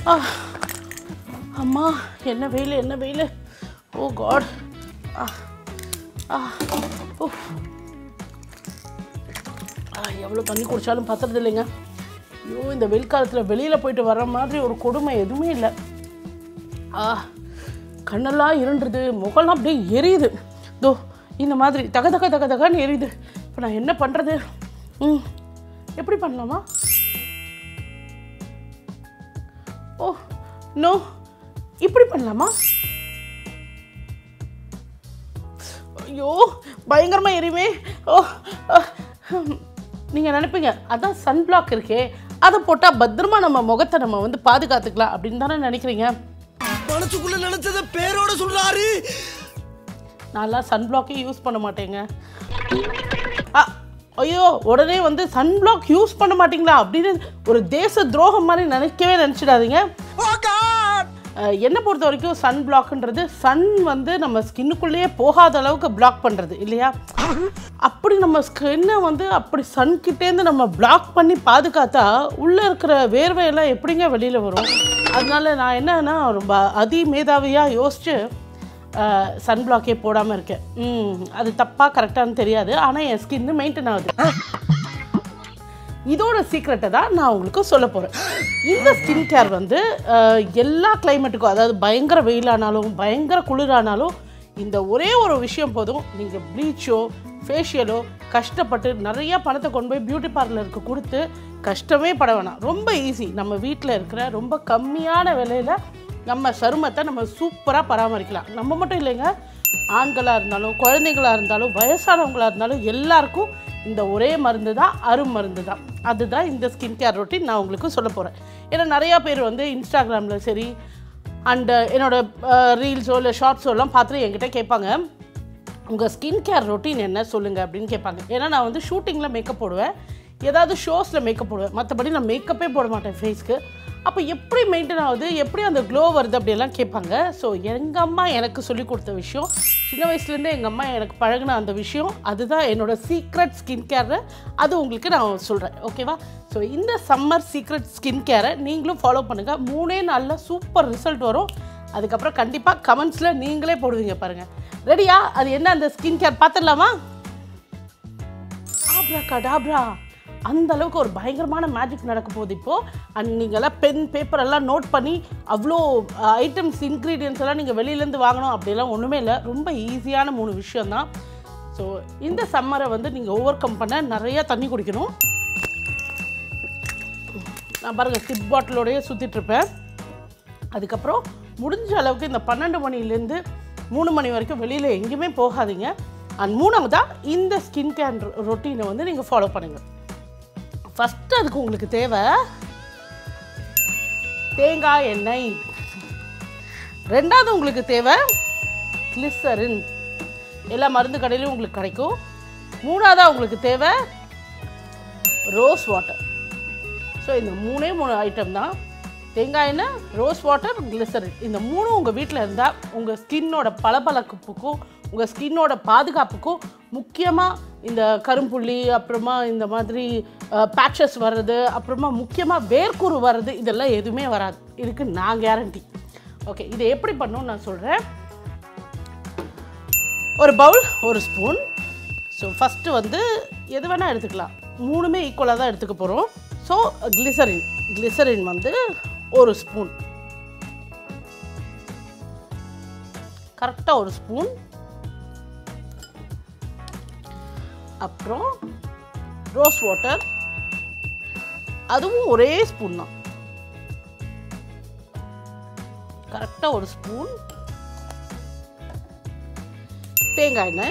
ஆ அம்மா என்ன வெயில் என்ன வெயில் ஓ காட் ஆ ஆ உஃப். ஆ எவ்வளோ தண்ணி குடித்தாலும் பத்துறது இல்லைங்க ஐயோ இந்த வெயில் காலத்தில் வெளியில் போயிட்டு வர்ற மாதிரி ஒரு கொடுமை எதுவுமே இல்லை ஆ கண்ணெல்லாம் இருண்டுது முகம்லாம் அப்படியே எரியுது தோ இந்த மாதிரி தக தக தக தகன்னு எரியுது இப்போ நான் என்ன பண்ணுறது ம் எப்படி பண்ணலாமா ஓ நோ இப்படி பண்ணலாமா ஐயோ பயங்கரமா எரியுமே ஓ நீங்கள் நினைப்பீங்க அதான் சன் பிளாக் இருக்கே அதை போட்டால் பத்திரமா நம்ம முகத்தை நம்ம வந்து பாதுகாத்துக்கலாம் அப்படின்னு தானே நினைக்கிறீங்க மனசுக்குள்ள நினைச்சத பேரோட சொல்றாரு நான்லாம் சன் பிளாக்கே யூஸ் பண்ண மாட்டேங்க ஆ ஐயோ உடனே வந்து சன் பிளாக் யூஸ் பண்ண மாட்டீங்களா அப்படின்னு ஒரு தேச துரோகம் மாதிரி நினைக்கவே நினச்சிடாதீங்க அஹ், என்னை பொறுத்த வரைக்கும் சன் பிளாக்ன்றது சன் வந்து நம்ம ஸ்கின்னுக்குள்ளேயே போகாத அளவுக்கு பிளாக் பண்ணுறது இல்லையா அப்படி நம்ம ஸ்கின்னை வந்து அப்படி சன் கிட்டேருந்து நம்ம பிளாக் பண்ணி பாதுகாத்தா உள்ளே இருக்கிற வேர்வையெல்லாம் எப்படிங்க வெளியில் வரும் அதனால நான் என்னன்னா ரொம்ப அதி மேதாவியாக யோசிச்சு சன் பிளாக்கே போடாமல் இருக்கேன் ம் அது தப்பாக கரெக்டானு தெரியாது ஆனால் என் ஸ்கின்னு மெயின்டைன் ஆகுது இதோட சீக்ரெட்டை தான் நான் உங்களுக்கு சொல்ல போகிறேன் இந்த ஸ்கின் கேர் வந்து அஹ், எல்லா கிளைமேட்டுக்கும் அதாவது பயங்கர வெயிலானாலும் பயங்கர குளிரானாலும் இந்த ஒரே ஒரு விஷயம் போதும் நீங்கள் ப்ளீச்சோ ஃபேஷியலோ கஷ்டப்பட்டு நிறைய பணத்தை கொண்டு போய் பியூட்டி பார்லருக்கு கொடுத்து கஷ்டமே பட வேணாம் ரொம்ப ஈஸி நம்ம வீட்டில் இருக்கிற ரொம்ப கம்மியான விலையில் நம்ம சருமத்தை நம்ம சூப்பராக பராமரிக்கலாம் நம்ம மட்டும் இல்லைங்க ஆண்களாக இருந்தாலும் குழந்தைங்களாக இருந்தாலும் வயசானவங்களாக இருந்தாலும் எல்லாருக்கும் இந்த ஒரே மருந்து தான் அரும் மருந்து தான் அதுதான் இந்த ஸ்கின் கேர் ரொட்டீன் நான் உங்களுக்கு சொல்ல போகிறேன் ஏன்னா நிறையா பேர் வந்து இன்ஸ்டாகிராமில் சரி அண்டு என்னோட ரீல்ஸோ இல்லை ஷார்ட்ஸோ எல்லாம் பார்த்துட்டு என்கிட்ட கேட்பாங்க உங்கள் ஸ்கின் கேர் ரொட்டீன் என்ன சொல்லுங்கள் அப்படின்னு கேட்பாங்க ஏன்னா நான் வந்து ஷூட்டிங்கில் மேக்கப் போடுவேன் ஏதாவது ஷோஸில் மேக்கப் போடுவேன் மற்றபடி நான் மேக்கப்பே போட மாட்டேன் ஃபேஸ்க்கு அப்போ எப்படி மெயின்டைன் ஆகுது எப்படி அந்த க்ளோ வருது அப்படியெல்லாம் கேட்பாங்க ஸோ எங்கள் அம்மா எனக்கு சொல்லி கொடுத்த விஷயம் சின்ன வயசுலேருந்தே எங்கள் அம்மா எனக்கு பழகின அந்த விஷயம் அதுதான் என்னோட சீக்ரெட் ஸ்கின் கேரை அது உங்களுக்கு நான் சொல்கிறேன் ஓகேவா ஸோ இந்த சம்மர் சீக்ரெட் ஸ்கின் கேரை நீங்களும் ஃபாலோ பண்ணுங்கள் மூணே நாளில் சூப்பர் ரிசல்ட் வரும் அதுக்கப்புறம் கண்டிப்பாக கமெண்ட்ஸில் நீங்களே போடுவீங்க பாருங்கள் ரெடியா அது என்ன அந்த ஸ்கின் கேர் பார்த்துடலாமா ஆப்ரா கடாப்ரா அந்த அளவுக்கு ஒரு பயங்கரமான மேஜிக் நடக்க போகுது இப்போது அண்ட் நீங்கள்லாம் பென் பேப்பர் எல்லாம் நோட் பண்ணி அவ்வளோ ஐட்டம்ஸ் இன்க்ரீடியன்ஸ் எல்லாம் நீங்கள் வெளியிலேருந்து வாங்கணும் அப்படியெல்லாம் ஒன்றுமே இல்லை ரொம்ப ஈஸியான மூணு விஷயம்தான் ஸோ இந்த சம்மரை வந்து நீங்கள் ஓவர் கம் பண்ண நிறைய தண்ணி குடிக்கணும் நான் பாருங்கள் சிப் பாட்டிலோடய சுற்றிட்டுருப்பேன் அதுக்கப்புறம் முடிஞ்ச அளவுக்கு இந்த பன்னெண்டு மணிலேருந்து மூணு மணி வரைக்கும் வெளியில் எங்கேயுமே போகாதீங்க அண்ட் மூணாவதாக இந்த ஸ்கின் கேர் ரொட்டீனை வந்து நீங்கள் ஃபாலோ பண்ணுங்கள் ஃபஸ்ட்டு அதுக்கு உங்களுக்கு தேவை தேங்காய் எண்ணெய் ரெண்டாவது உங்களுக்கு தேவை கிளிசரின் எல்லா மருந்து கடையிலையும் உங்களுக்கு கிடைக்கும் மூணாவதாக உங்களுக்கு தேவை ரோஸ் வாட்டர் ஸோ இந்த மூணே மூணு ஐட்டம் தான் தேங்காய் எண்ணெய் ரோஸ் வாட்டர் கிளிசரின் இந்த மூணும் உங்கள் வீட்டில் இருந்தால் உங்கள் ஸ்கின்னோட பளபளப்புக்கும் உங்கள் ஸ்கின்னோட பாதுகாப்புக்கும் முக்கியமாக இந்த கரும்புள்ளி அப்புறமா இந்த மாதிரி பேட்சஸ் வர்றது அப்புறமா முக்கியமாக வேர்க்குரு வர்றது இதெல்லாம் எதுவுமே வராது இதுக்கு நான் கேரண்டி ஓகே இதை எப்படி பண்ணணும்னு நான் சொல்கிறேன் ஒரு பவுல் ஒரு ஸ்பூன் ஸோ ஃபஸ்ட்டு வந்து எது வேணால் எடுத்துக்கலாம் மூணுமே ஈக்குவலாக தான் எடுத்துக்க போகிறோம் ஸோ கிளிசரின் கிளிசரின் வந்து ஒரு ஸ்பூன் கரெக்டாக ஒரு ஸ்பூன் அப்புறம் ரோஸ் வாட்டர் அதுவும் ஒரே ஸ்பூன் தான் கரெக்டாக ஒரு ஸ்பூன் தேங்காய் எண்ணெய்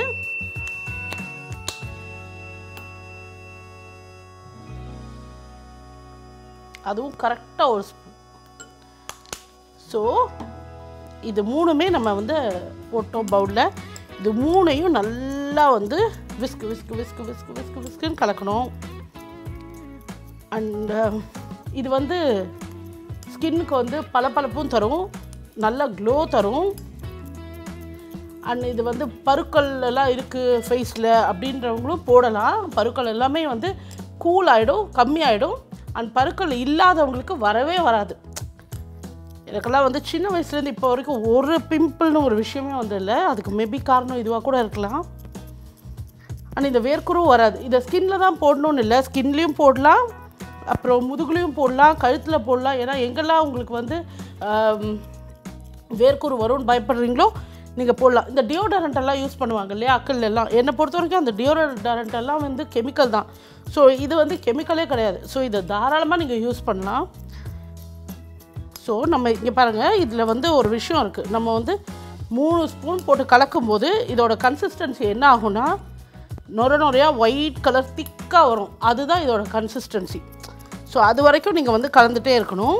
அதுவும் கரெக்டாக ஒரு ஸ்பூன் ஸோ இது மூணுமே நம்ம வந்து போட்டோம் பவுலில் இது மூணையும் நல்லா வந்து whisk whisk whisk whisk whisk விஸ்குன்னு கலக்கணும் அண்ட் இது வந்து ஸ்கின்னுக்கு வந்து பளபளப்பும் தரும் நல்ல க்ளோ தரும் அண்ட் இது வந்து பருக்கள் எல்லாம் இருக்குது ஃபேஸில் அப்படின்றவங்களும் போடலாம் பருக்கள் எல்லாமே வந்து கூல் ஆகிடும் கம்மியாயிடும் அண்ட் பருக்கள் இல்லாதவங்களுக்கு வரவே வராது எனக்கெல்லாம் வந்து சின்ன வயசுலேருந்து இப்போ வரைக்கும் ஒரு பிம்பிள்னு ஒரு விஷயமே வந்து இல்லை அதுக்கு மேபி காரணம் இதுவாக கூட இருக்கலாம் ஆனால் இந்த வேர்க்குரும் வராது இதை ஸ்கின்ல தான் போடணும்னு இல்லை ஸ்கின்லேயும் போடலாம் அப்புறம் முதுகுலையும் போடலாம் கழுத்தில் போடலாம் ஏன்னா எங்கெல்லாம் உங்களுக்கு வந்து ஆம், வேர்க்குரு வரும்னு பயப்படுறீங்களோ நீங்கள் போடலாம் இந்த டியோடரண்ட் எல்லாம் யூஸ் பண்ணுவாங்க இல்லையா அக்கல் எல்லாம் என்னை பொறுத்த வரைக்கும் அந்த டியோடரண்ட் எல்லாம் வந்து கெமிக்கல் தான் ஸோ இது வந்து கெமிக்கலே கிடையாது ஸோ இதை தாராளமாக நீங்கள் யூஸ் பண்ணலாம் ஸோ நம்ம இங்கே பாருங்கள் இதில் வந்து ஒரு விஷயம் இருக்குது நம்ம வந்து மூணு ஸ்பூன் போட்டு கலக்கும்போது இதோட கன்சிஸ்டன்சி என்ன ஆகும்னா நொர நொறையாக ஒயிட் கலர் திக்காக வரும் அதுதான் இதோட கன்சிஸ்டன்சி ஸோ அது வரைக்கும் நீங்கள் வந்து கலந்துட்டே இருக்கணும்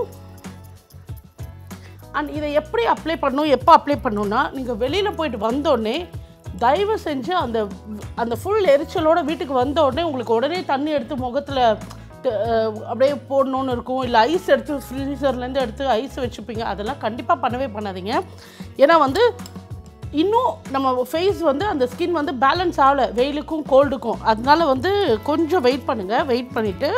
அண்ட் இதை எப்படி அப்ளை பண்ணணும் எப்போ அப்ளை பண்ணணும்னா நீங்கள் வெளியில் போயிட்டு வந்தோடனே தயவு செஞ்சு அந்த அந்த ஃபுல் எரிச்சலோட வீட்டுக்கு வந்த உடனே உங்களுக்கு உடனே தண்ணி எடுத்து முகத்தில் அப்படியே போடணும்னு இருக்கும் இல்லை ஐஸ் எடுத்து ஃப்ரீசர்லேருந்து எடுத்து ஐஸ் வச்சுப்பீங்க அதெல்லாம் கண்டிப்பாக பண்ணவே பண்ணாதீங்க ஏன்னா வந்து இன்னும் நம்ம ஃபேஸ் வந்து அந்த ஸ்கின் வந்து பேலன்ஸ் ஆகலை வெயிலுக்கும் கோல்டுக்கும் அதனால வந்து கொஞ்சம் வெயிட் பண்ணுங்கள் வெயிட் பண்ணிவிட்டு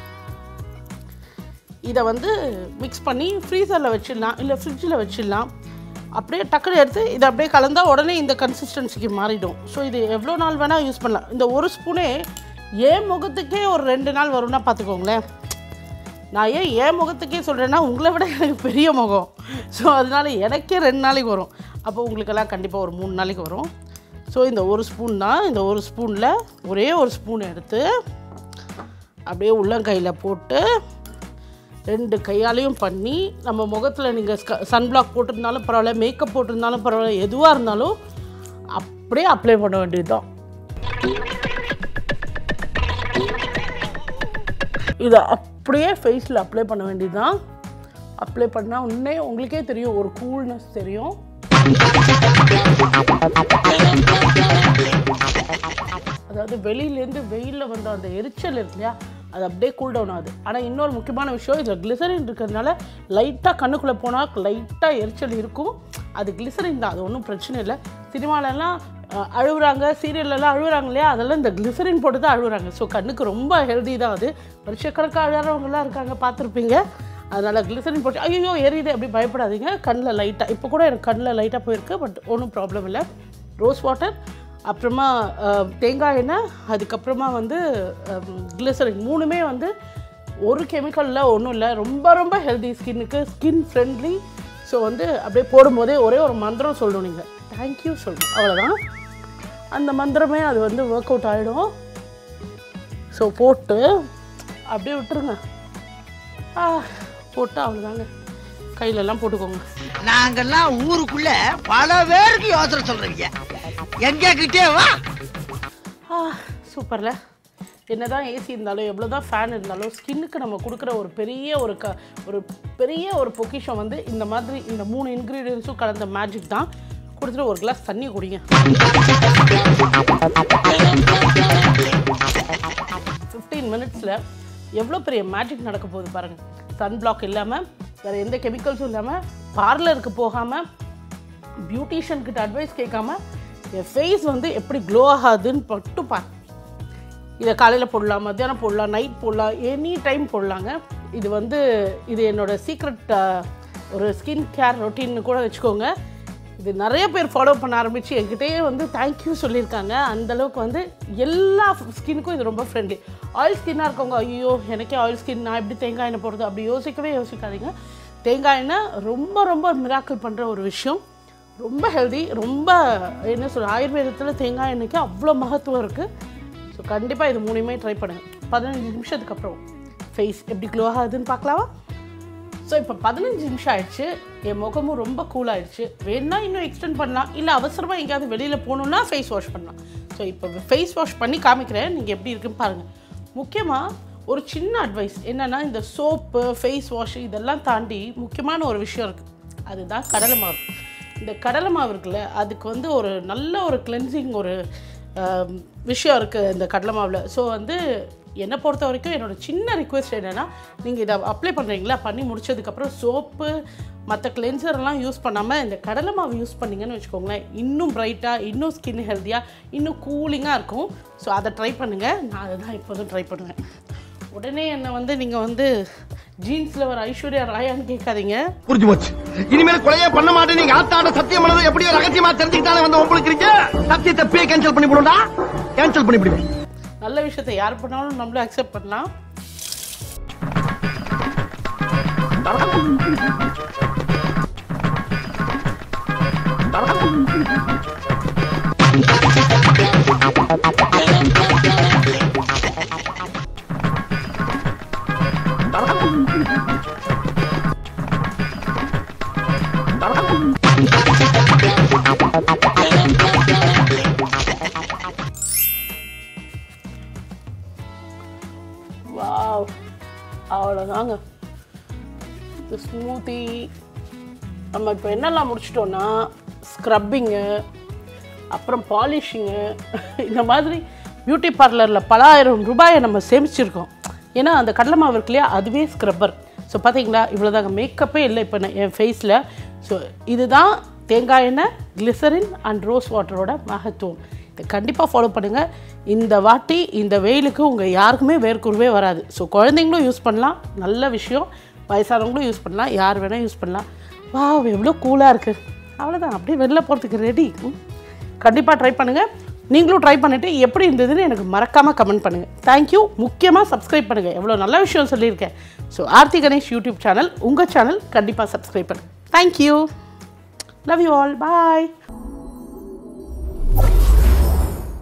இதை வந்து மிக்ஸ் பண்ணி ஃப்ரீசரில் வச்சிடலாம் இல்லை ஃப்ரிட்ஜில் வச்சிடலாம் அப்படியே டக்குனு எடுத்து இதை அப்படியே கலந்தால் உடனே இந்த கன்சிஸ்டன்சிக்கு மாறிடும் ஸோ இது எவ்வளோ நாள் வேணால் யூஸ் பண்ணலாம் இந்த ஒரு ஸ்பூனே என் முகத்துக்கே ஒரு ரெண்டு நாள் வரும்னா பார்த்துக்கோங்களேன் நான் ஏன் என் முகத்துக்கே சொல்கிறேன்னா உங்களை விட எனக்கு பெரிய முகம் ஸோ அதனால எனக்கே ரெண்டு நாளைக்கு வரும் அப்போ உங்களுக்கெல்லாம் கண்டிப்பாக ஒரு மூணு நாளைக்கு வரும் ஸோ இந்த ஒரு ஸ்பூன் தான் இந்த ஒரு ஸ்பூனில் ஒரே ஒரு ஸ்பூன் எடுத்து அப்படியே உள்ளங்கையில் போட்டு ரெண்டு கையாலையும் பண்ணி நம்ம முகத்தில் நீங்கள் சன்பிளாக் போட்டிருந்தாலும் பரவாயில்ல மேக்கப் போட்டிருந்தாலும் பரவாயில்ல எதுவாக இருந்தாலும் அப்படியே அப்ளை பண்ண வேண்டியது தான் இதை அப்படியே ஃபேஸில் அப்ளை பண்ண வேண்டியது தான் அப்ளை பண்ணால் உடனே உங்களுக்கே தெரியும் ஒரு கூல்னஸ் தெரியும் அதாவது வெளியிலேருந்து வெயிலில் வந்த அந்த எரிச்சல் இருக்கு இல்லையா அது அப்படியே கூல் டவுன் ஆகுது ஆனால் இன்னொரு முக்கியமான விஷயம் இதில் கிளிசரின் இருக்கிறதுனால லைட்டாக கண்ணுக்குள்ளே போனால் லைட்டாக எரிச்சல் இருக்கும் அது கிளிசரின் தான் அது ஒன்றும் பிரச்சனை இல்லை சினிமாலெல்லாம் அஹ், அழுவுறாங்க சீரியல்லலாம் அழுவுறாங்க இல்லையா அதெல்லாம் இந்த கிளிசரின் போட்டு தான் அழுவுறாங்க ஸோ கண்ணுக்கு ரொம்ப ஹெல்தி தான் அது வருஷக்கணக்காக அழுறவங்கலாம் இருக்காங்க பார்த்துருப்பீங்க அதனால் கிளிசரின் போட்டு ஐயோ எரியுது அப்படி பயப்படாதீங்க கண்ணில் லைட்டாக இப்போ கூட எனக்கு கண்ணில் லைட்டாக போயிருக்கு பட் ஒன்றும் ப்ராப்ளம் இல்லை ரோஸ் வாட்டர் அப்புறமா அஹ், தேங்காய் எண்ணெய் அதுக்கப்புறமா வந்து கிளிசரின் மூணுமே வந்து ஒரு கெமிக்கலில் ஒன்றும் இல்லை ரொம்ப ரொம்ப ஹெல்தி ஸ்கின்னுக்கு ஸ்கின் ஃப்ரெண்ட்லி ஸோ வந்து அப்படியே போடும்போதே ஒரே ஒரு மந்திரம் சொல்லணும் நீங்கள் தேங்க்யூ சொல்லணும் அவ்வளோதான் அந்த மந்திரமே அது வந்து ஒர்க் அவுட் ஆகிடும் ஸோ போட்டு அப்படியே விட்டுருங்க ஆ போட்டு அவ்வளோதாங்க கையிலெல்லாம் போட்டுக்கோங்க நாங்கெல்லாம் ஊருக்குள்ள பல பேருக்கு யோசனை சொல்றீங்க எங்க கிட்டே வா ஆ சூப்பர்ல என்னதான் ஏசி இருந்தாலும் எவ்வளோ தான் ஃபேன் இருந்தாலும் ஸ்கின்னுக்கு நம்ம கொடுக்குற ஒரு பெரிய ஒரு க ஒரு பெரிய ஒரு பொக்கிஷம் வந்து இந்த மாதிரி இந்த மூணு இன்க்ரீடியன்ஸும் கலந்த மேஜிக் தான் கொடுத்துட்டு ஒரு கிளாஸ் தண்ணி குடிங்க ஃபிஃப்டீன் மினிட்ஸில் எவ்வளோ பெரிய மேஜிக் நடக்க போகுது பாருங்கள் சன் பிளாக் இல்லாமல் வேறு எந்த கெமிக்கல்ஸும் இல்லாமல் பார்லருக்கு போகாமல் பியூட்டிஷியன் கிட்ட அட்வைஸ் கேட்காம என் ஃபேஸ் வந்து எப்படி க்ளோ ஆகாதுன்னு மட்டும் பாரு இதை காலையில் போடலாம் மத்தியானம் போடலாம் நைட் போடலாம் எனி டைம் போடலாங்க இது வந்து இது என்னோட சீக்ரெட் ஒரு ஸ்கின் கேர் ரொட்டீன்னு கூட வச்சுக்கோங்க இது நிறைய பேர் ஃபாலோ பண்ண ஆரம்பித்து என்கிட்டயே வந்து தேங்க்யூ சொல்லியிருக்காங்க அந்த அளவுக்கு வந்து எல்லா ஸ்கின்னுக்கும் இது ரொம்ப ஃப்ரெண்ட்லி ஆயில் ஸ்கின்னாக இருக்கவங்க ஐயோ எனக்கே ஆயில் ஸ்கின் நான் எப்படி தேங்காய் எண்ணெய் போடுறது அப்படி யோசிக்கவே யோசிக்காதீங்க தேங்காய் எண்ணெய் ரொம்ப ரொம்ப மிராக்கிள் பண்ணுற ஒரு விஷயம் ரொம்ப ஹெல்தி ரொம்ப என்ன சொல்ற ஆயுர்வேதத்தில் தேங்காய் எண்ணெய்க்கு அவ்வளோ மகத்துவம் இருக்குது ஸோ கண்டிப்பாக இது மூணுமே ட்ரை பண்ணுங்கள் பதினஞ்சு நிமிஷத்துக்கு அப்புறம் ஃபேஸ் எப்படி க்ளோ ஆகுதுன்னு பார்க்கலாமா ஸோ இப்போ பதினஞ்சு நிமிஷம் ஆயிடுச்சு என் முகமும் ரொம்ப கூல் ஆயிடுச்சு வேணா இன்னும் எக்ஸ்டெண்ட் பண்ணலாம் இல்லை அவசரமாக எங்கேயாவது வெளியில் போகணுன்னா ஃபேஸ் வாஷ் பண்ணலாம் ஸோ இப்போ ஃபேஸ் வாஷ் பண்ணி காமிக்கிறேன் நீங்கள் எப்படி இருக்குன்னு பாருங்கள் முக்கியமாக ஒரு சின்ன அட்வைஸ் என்னென்னா இந்த சோப்பு ஃபேஸ் வாஷ் இதெல்லாம் தாண்டி முக்கியமான ஒரு விஷயம் இருக்குது அதுதான் கடலை மாவு இந்த கடலை மாவு இருக்குல்ல அதுக்கு வந்து ஒரு நல்ல ஒரு கிளென்சிங் ஒரு ஆம், விஷயம் இருக்குது இந்த கடலை மாவில் ஸோ வந்து என்னை பொறுத்த வரைக்கும் என்னோட சின்ன ரிக்வெஸ்ட் என்னென்னா நீங்கள் இதை அப்ளை பண்ணுறீங்களா பண்ணி முடிச்சதுக்கப்புறம் சோப்பு மற்ற கிளென்சர்லாம் யூஸ் பண்ணாமல் இந்த கடலை மாவு யூஸ் பண்ணீங்கன்னு வச்சுக்கோங்களேன் இன்னும் பிரைட்டாக இன்னும் ஸ்கின் ஹெல்த்தியாக இன்னும் கூலிங்காக இருக்கும் ஸோ அதை ட்ரை பண்ணுங்கள் நான் அதை தான் எப்போதும் ட்ரை பண்ணுவேன் உடனே என்னை வந்து நீங்கள் வந்து ஜீன்ஸில் ஒரு ஐஸ்வர்யா ராயான்னு கேட்காதீங்க புரிஞ்சு போச்சு இனிமேல் கொலையே பண்ண மாட்டேன் நீங்க ஆத்தாட சத்தியம் பண்ணது எப்படியோ ரகசியமா தெரிஞ்சுக்கிட்டாலே வந்து உங்களுக்கு இருக்கு சத்தியத்தை பே கேன்சல் பண்ணி போடுடா கேன்சல் பண்ணி விடுவேன் நல்ல விஷயத்தை யார் பண்ணாலும் நம்மளும் அக்செப்ட் பண்ணலாம் வாவ் அவ்வளோதாங்க இந்த ஸ்மூத்தி நம்ம இப்போ என்னெல்லாம் முடிச்சிட்டோன்னா ஸ்க்ரப்பிங்கு அப்புறம் பாலிஷிங்கு இந்த மாதிரி பியூட்டி பார்லரில் பல ஆயிரம் ரூபாயை நம்ம சேமிச்சிருக்கோம் ஏன்னா அந்த கடலை மாவு இருக்கு இல்லையா அதுவே ஸ்க்ரப்பர் ஸோ பார்த்தீங்களா இவ்வளோதாங்க மேக்கப்பே இல்லை இப்போ நான் என் ஃபேஸில் ஸோ இதுதான் தேங்காய் எண்ணெய் கிளிசரின் அண்ட் ரோஸ் வாட்டரோட மகத்துவம் இதை கண்டிப்பாக ஃபாலோ பண்ணுங்கள் இந்த வாட்டி இந்த வெயிலுக்கு உங்கள் யாருக்குமே வேர்க்குருவே வராது ஸோ குழந்தைங்களும் யூஸ் பண்ணலாம் நல்ல விஷயம் வயசானவங்களும் யூஸ் பண்ணலாம் யார் வேணால் யூஸ் பண்ணலாம் வா எவ்வளோ கூலாக இருக்குது அவ்வளோதான் அப்படியே வெளில போகிறதுக்கு ரெடி கண்டிப்பாக ட்ரை பண்ணுங்கள் நீங்களும் ட்ரை பண்ணிவிட்டு எப்படி இருந்ததுன்னு எனக்கு மறக்காமல் கமெண்ட் பண்ணுங்கள் தேங்க்யூ முக்கியமாக சப்ஸ்கிரைப் பண்ணுங்கள் எவ்வளோ நல்ல விஷயம் சொல்லியிருக்கேன் so Aarthi Ganesh YouTube channel உங்கள் சேனல் கண்டிப்பாக சப்ஸ்கிரைப் பண்ணுங்கள் thank you love you all bye